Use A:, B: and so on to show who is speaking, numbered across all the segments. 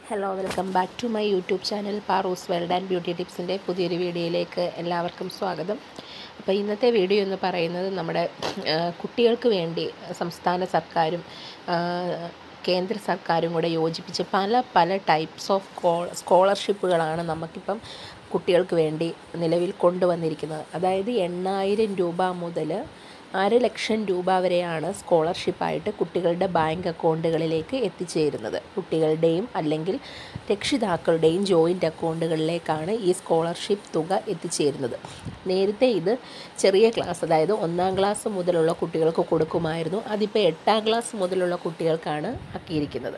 A: hello welcome back to my YouTube channel Paaru's world and beauty ടിപ്സിൻ്റെ പുതിയൊരു വീഡിയോയിലേക്ക് എല്ലാവർക്കും സ്വാഗതം അപ്പോൾ ഇന്നത്തെ വീഡിയോ എന്ന് പറയുന്നത് നമ്മുടെ ആ, കുട്ടികൾക്ക് വേണ്ടി സംസ്ഥാന സർക്കാരും ആ, കേന്ദ്ര സർക്കാരും കൂടെ യോജിപ്പിച്ച് പല പല ടൈപ്സ് ഓഫ് സ്കോളർഷിപ്പുകളാണ് നമുക്കിപ്പം കുട്ടികൾക്ക് വേണ്ടി നിലവിൽ കൊണ്ടുവന്നിരിക്കുന്നത് അതായത് എണ്ണായിരം രൂപ മുതൽ അര ലക്ഷം രൂപ വരെയാണ് സ്കോളർഷിപ്പായിട്ട് കുട്ടികളുടെ ബാങ്ക് അക്കൗണ്ടുകളിലേക്ക് എത്തിച്ചേരുന്നത് കുട്ടികളുടെയും അല്ലെങ്കിൽ രക്ഷിതാക്കളുടെയും ജോയിൻ്റ് അക്കൗണ്ടുകളിലേക്കാണ് ഈ സ്കോളർഷിപ്പ് തുക എത്തിച്ചേരുന്നത് നേരത്തെ ഇത് ചെറിയ ക്ലാസ് അതായത് ഒന്നാം ക്ലാസ് മുതലുള്ള കുട്ടികൾക്ക് കൊടുക്കുമായിരുന്നു അതിപ്പോൾ എട്ടാം ക്ലാസ് മുതലുള്ള കുട്ടികൾക്കാണ് ആക്കിയിരിക്കുന്നത്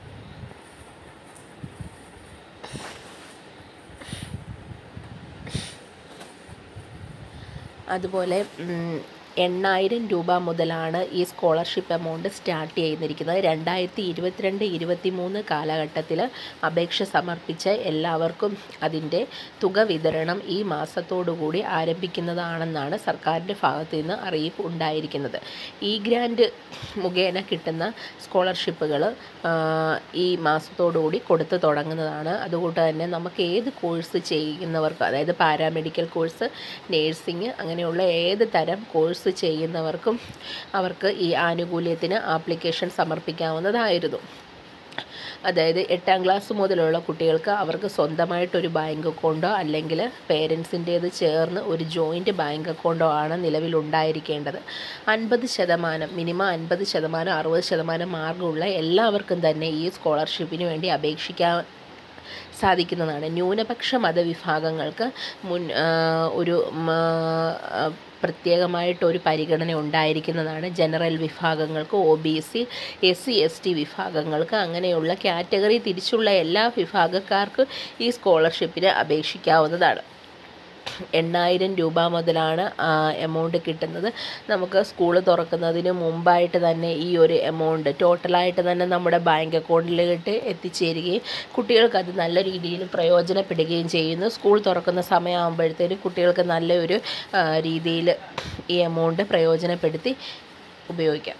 A: അതുപോലെ ഉം, എണ്ണായിരം രൂപ മുതലാണ് ഈ സ്കോളർഷിപ്പ് എമൗണ്ട് സ്റ്റാർട്ട് ചെയ്തിരിക്കുന്നത് രണ്ടായിരത്തി ഇരുപത്തിരണ്ട് ഇരുപത്തി മൂന്ന് കാലഘട്ടത്തിൽ അപേക്ഷ സമർപ്പിച്ച എല്ലാവർക്കും അതിൻ്റെ തുക വിതരണം ഈ മാസത്തോടുകൂടി ആരംഭിക്കുന്നതാണെന്നാണ് സർക്കാരിൻ്റെ ഭാഗത്തു നിന്ന് അറിയിപ്പ് ഉണ്ടായിരിക്കുന്നത് ഈ ഗ്രാൻഡ് മുഖേന കിട്ടുന്ന സ്കോളർഷിപ്പുകൾ ഈ മാസത്തോടുകൂടി കൊടുത്തു തുടങ്ങുന്നതാണ് അതുകൊണ്ട് തന്നെ നമുക്ക് ഏത് കോഴ്സ് ചെയ്യുന്നവർക്കും അതായത് പാരാമെഡിക്കൽ കോഴ്സ് നേഴ്സിംഗ് അങ്ങനെയുള്ള ഏത് തരം കോഴ്സ് ചെയ്യുന്നവർക്കും അവർക്ക് ഈ ആനുകൂല്യത്തിന് ആപ്ലിക്കേഷൻ സമർപ്പിക്കാവുന്നതായിരുന്നു അതായത് എട്ടാം ക്ലാസ് മുതലുള്ള കുട്ടികൾക്ക് അവർക്ക് സ്വന്തമായിട്ടൊരു ബാങ്ക് അക്കൗണ്ടോ അല്ലെങ്കിൽ പേരൻസിൻ്റേത് ചേർന്ന് ഒരു ജോയിൻറ്റ് ബാങ്ക് അക്കൗണ്ടോ ആണ് നിലവിലുണ്ടായിരിക്കേണ്ടത് അൻപത് ശതമാനം മിനിമം അൻപത് ശതമാനം അറുപത് ശതമാനം മാർഗമുള്ള എല്ലാവർക്കും തന്നെ ഈ സ്കോളർഷിപ്പിന് വേണ്ടി അപേക്ഷിക്കാൻ സാധിക്കുന്നതാണ് ന്യൂനപക്ഷ മതവിഭാഗങ്ങൾക്ക് മുൻ ആ, ഒരു മ, ആ, പ്രത്യേകമായിട്ടൊരു പരിഗണന ഉണ്ടായിരിക്കുന്നതാണ് ജനറൽ വിഭാഗങ്ങൾക്ക് O B C S C S T വിഭാഗങ്ങൾക്ക് അങ്ങനെയുള്ള കാറ്റഗറി തിരിച്ചുള്ള എല്ലാ വിഭാഗക്കാർക്കും ഈ സ്കോളർഷിപ്പിന് അപേക്ഷിക്കാവുന്നതാണ് എണ്ണായിരം രൂപ മുതലാണ് എമൗണ്ട് കിട്ടുന്നത് നമുക്ക് സ്കൂൾ തുറക്കുന്നതിന് മുമ്പായിട്ട് തന്നെ ഈ ഒരു എമൗണ്ട് ടോട്ടലായിട്ട് തന്നെ നമ്മുടെ ബാങ്ക് അക്കൗണ്ടിലേക്ക് എത്തിച്ചേരുകയും കുട്ടികൾക്ക് അത് നല്ല രീതിയിൽ പ്രയോജനപ്പെടുകയും ചെയ്യുന്നു സ്കൂൾ തുറക്കുന്ന സമയമാകുമ്പോഴത്തേന് കുട്ടികൾക്ക് നല്ലൊരു രീതിയിൽ ഈ എമൗണ്ട് പ്രയോജനപ്പെടുത്തി ഉപയോഗിക്കാം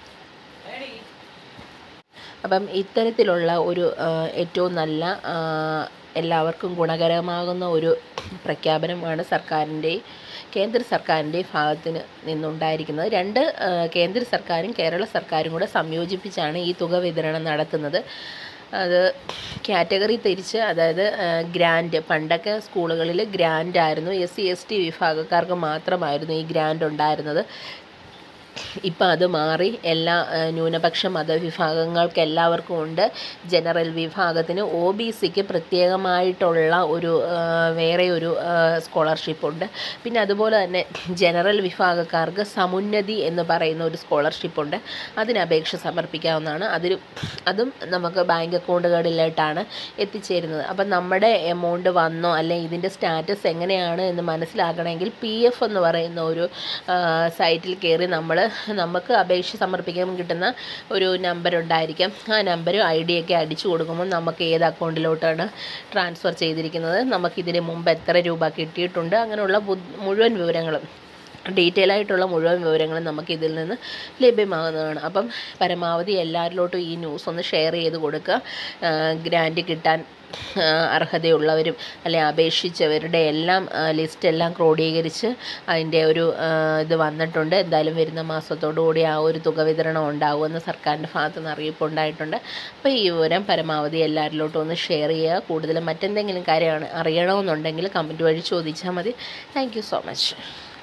A: അപ്പം ഇത്തരത്തിലുള്ള ഒരു ആ, ഏറ്റവും നല്ല ആ, എല്ലാവർക്കും ഗുണകരമാകുന്ന ഒരു പ്രഖ്യാപനമാണ് സർക്കാരിൻ്റെ കേന്ദ്ര സർക്കാരിൻ്റെ ഭാഗത്തിന് നിന്നുണ്ടായിരിക്കുന്നത് രണ്ട് ആ, കേന്ദ്ര സർക്കാരും കേരള സർക്കാരും കൂടെ സംയോജിപ്പിച്ചാണ് ഈ തുക വിതരണം നടത്തുന്നത് അത് കാറ്റഗറി തിരിച്ച് അതായത് ഗ്രാൻഡ് പണ്ടൊക്കെ സ്കൂളുകളിൽ ഗ്രാൻഡ് ആയിരുന്നു എസ് സി എസ് ടി വിഭാഗക്കാർക്ക് മാത്രമായിരുന്നു ഈ ഗ്രാൻഡ് ഉണ്ടായിരുന്നത് ഇപ്പം അത് മാറി എല്ലാ ആ, ന്യൂനപക്ഷ മതവിഭാഗങ്ങൾക്ക് എല്ലാവർക്കും ഉണ്ട് ജനറൽ വിഭാഗത്തിന് ഒ ബി സിക്ക് പ്രത്യേകമായിട്ടുള്ള ഒരു ആ, വേറെ ഒരു സ്കോളർഷിപ്പ് ഉണ്ട് പിന്നെ അതുപോലെ തന്നെ ജനറൽ വിഭാഗക്കാർക്ക് സമുന്നതി എന്ന് പറയുന്ന ഒരു സ്കോളർഷിപ്പ് ഉണ്ട് അതിന് അപേക്ഷ സമർപ്പിക്കാവുന്നതാണ് അതിൽ അതും നമുക്ക് ബാങ്ക് അക്കൗണ്ടുകളിലായിട്ടാണ് എത്തിച്ചേരുന്നത് അപ്പം നമ്മുടെ എമൗണ്ട് വന്നോ അല്ലെങ്കിൽ ഇതിൻ്റെ സ്റ്റാറ്റസ് എങ്ങനെയാണ് എന്ന് മനസ്സിലാക്കണമെങ്കിൽ പി എഫ് എന്ന് പറയുന്ന ഒരു ആ, സൈറ്റിൽ കയറി നമ്മൾ നമുക്ക് അപേക്ഷ സമർപ്പിക്കാൻ കിട്ടുന്ന ഒരു നമ്പർ ഉണ്ടായിരിക്കും ആ നമ്പരും ഐ ഡി ഒക്കെ അടിച്ചു കൊടുക്കുമ്പോൾ നമുക്ക് ഏത് അക്കൗണ്ടിലോട്ടാണ് ട്രാൻസ്ഫർ ചെയ്തിരിക്കുന്നത് നമുക്കിതിന് മുമ്പ് എത്ര രൂപ കിട്ടിയിട്ടുണ്ട് അങ്ങനെയുള്ള ബു- മുഴുവൻ വിവരങ്ങളും ഡീറ്റെയിൽ ആയിട്ടുള്ള മുഴുവൻ വിവരങ്ങളും നമുക്ക് ഇതിൽ നിന്ന് ലഭ്യമാകുന്നതാണ് അപ്പം പരമാവധി എല്ലാവരിലോട്ടും ഈ ന്യൂസ് ഒന്ന് ഷെയർ ചെയ്ത് കൊടുക്കുക ഗ്രാൻഡ് കിട്ടാൻ ആ, അർഹതയുള്ളവരും അല്ലെ അപേക്ഷിച്ചവരുടെ എല്ലാം ലിസ്റ്റ് എല്ലാം ക്രോഡീകരിച്ച് അതിൻ്റെ ഒരു ആ, ഇത് വന്നിട്ടുണ്ട് എന്തായാലും വരുന്ന മാസത്തോടു കൂടി ആ ഒരു തുക വിതരണം ഉണ്ടാകുമെന്ന് സർക്കാരിൻ്റെ ഭാഗത്തു നിന്ന് അറിയിപ്പ് ഉണ്ടായിട്ടുണ്ട് അപ്പോൾ ഈ വിവരം പരമാവധി എല്ലാവരിലോട്ടും ഒന്ന് ഷെയർ ചെയ്യുക കൂടുതലും മറ്റെന്തെങ്കിലും കാര്യമാണ് അറിയണമെന്നുണ്ടെങ്കിൽ കമൻറ്റ് വഴി ചോദിച്ചാൽ മതി താങ്ക് യു സോ മച്ച്